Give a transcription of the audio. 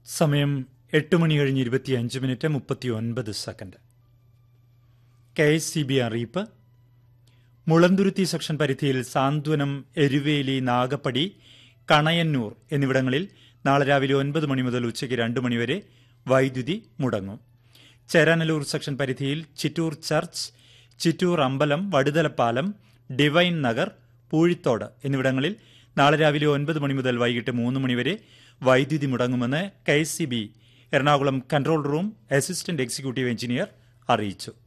സമയം എട്ട് മണി കഴിഞ്ഞ് ഇരുപത്തിയഞ്ച് മിനിറ്റ് മുപ്പത്തി ഒൻപത് second K S C B അറിയിപ്പ് മുളന്തുരുത്തി സെക്ഷൻ പരിധിയിൽ സാന്ത്വനം എരുവേലി നാഗപ്പടി കണയന്നൂർ എന്നിവിടങ്ങളിൽ നാളെ രാവിലെ ഒൻപത് മണി മുതൽ ഉച്ചയ്ക്ക് രണ്ട് മണിവരെ വൈദ്യുതി മുടങ്ങും ചേരാനല്ലൂർ സെക്ഷൻ പരിധിയിൽ ചിറ്റൂർ ചർച്ച് ചിറ്റൂർ അമ്പലം വടുതലപ്പാലം ഡിവൈൻ നഗർ പൂഴിത്തോട് എന്നിവിടങ്ങളിൽ നാളെ രാവിലെ ഒൻപത് മണി മുതൽ വൈകിട്ട് മൂന്ന് മണിവരെ വൈദ്യുതി മുടങ്ങുമെന്ന് K S C B Ernakulam control room assistant executive engineer അറിയിച്ചു